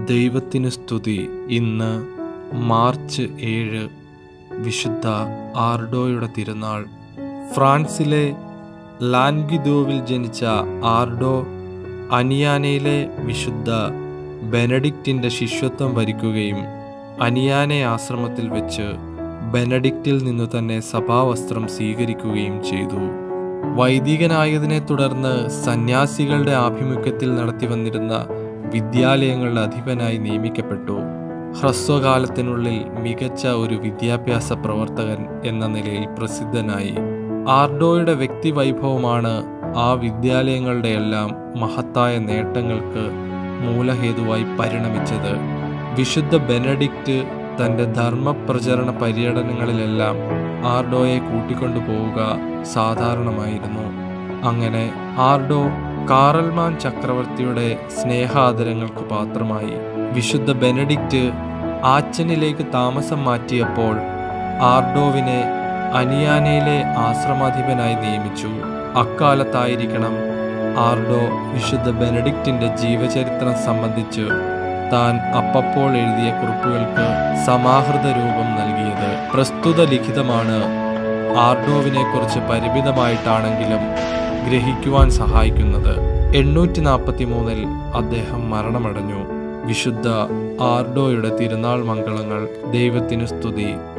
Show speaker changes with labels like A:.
A: ദൈവത്തിന് സ്തുതി ഇന്ന് മാർച്ച് ഏഴ് വിശുദ്ധ ആർഡോയുടെ തിരുനാൾ ഫ്രാൻസിലെ ലാൻഗിദോവിൽ ജനിച്ച ആർഡോ അനിയാനയിലെ വിശുദ്ധ ബെനഡിക്റ്റിൻ്റെ ശിഷ്യത്വം വരിക്കുകയും അനിയാനെ ആശ്രമത്തിൽ വെച്ച് ബെനഡിക്റ്റിൽ നിന്നു തന്നെ സഭാവസ്ത്രം സ്വീകരിക്കുകയും ചെയ്തു വൈദികനായതിനെ തുടർന്ന് സന്യാസികളുടെ ആഭിമുഖ്യത്തിൽ നടത്തി വന്നിരുന്ന വിദ്യാലയങ്ങളുടെ അധിപനായി നിയമിക്കപ്പെട്ടു ഹ്രസ്വകാലത്തിനുള്ളിൽ മികച്ച ഒരു വിദ്യാഭ്യാസ പ്രവർത്തകൻ എന്ന നിലയിൽ പ്രസിദ്ധനായി ആർഡോയുടെ വ്യക്തിവൈഭവമാണ് ആ വിദ്യാലയങ്ങളുടെ എല്ലാം മഹത്തായ നേട്ടങ്ങൾക്ക് മൂലഹേതുവായി പരിണമിച്ചത് വിശുദ്ധ ബെനഡിക്റ്റ് തൻ്റെ ധർമ്മപ്രചരണ പര്യടനങ്ങളിലെല്ലാം ആർഡോയെ കൂട്ടിക്കൊണ്ടു പോവുക സാധാരണമായിരുന്നു അങ്ങനെ ആർഡോ കാറൽമാൻ ചക്രവർത്തിയുടെ സ്നേഹാദരങ്ങൾക്ക് പാത്രമായി വിശുദ്ധ ബെനഡിക്റ്റ് ആച്ചനിലേക്ക് താമസം മാറ്റിയപ്പോൾ ആർഡോവിനെ അനിയാനയിലെ ആശ്രമാധിപനായി നിയമിച്ചു അക്കാലത്തായിരിക്കണം ആർഡോ വിശുദ്ധ ബെനഡിക്റ്റിന്റെ ജീവചരിത്രം സംബന്ധിച്ച് താൻ അപ്പപ്പോൾ എഴുതിയ കുറിപ്പുകൾക്ക് സമാഹൃത രൂപം നൽകിയത് പ്രസ്തുത ലിഖിതമാണ് ആർഡോവിനെ കുറിച്ച് പരിമിതമായിട്ടാണെങ്കിലും ഗ്രഹിക്കുവാൻ സഹായിക്കുന്നത് എണ്ണൂറ്റി നാൽപ്പത്തി മൂന്നിൽ അദ്ദേഹം മരണമടഞ്ഞു വിശുദ്ധ ആർഡോയുടെ തിരുനാൾ മംഗളങ്ങൾ ദൈവത്തിനു സ്തുതി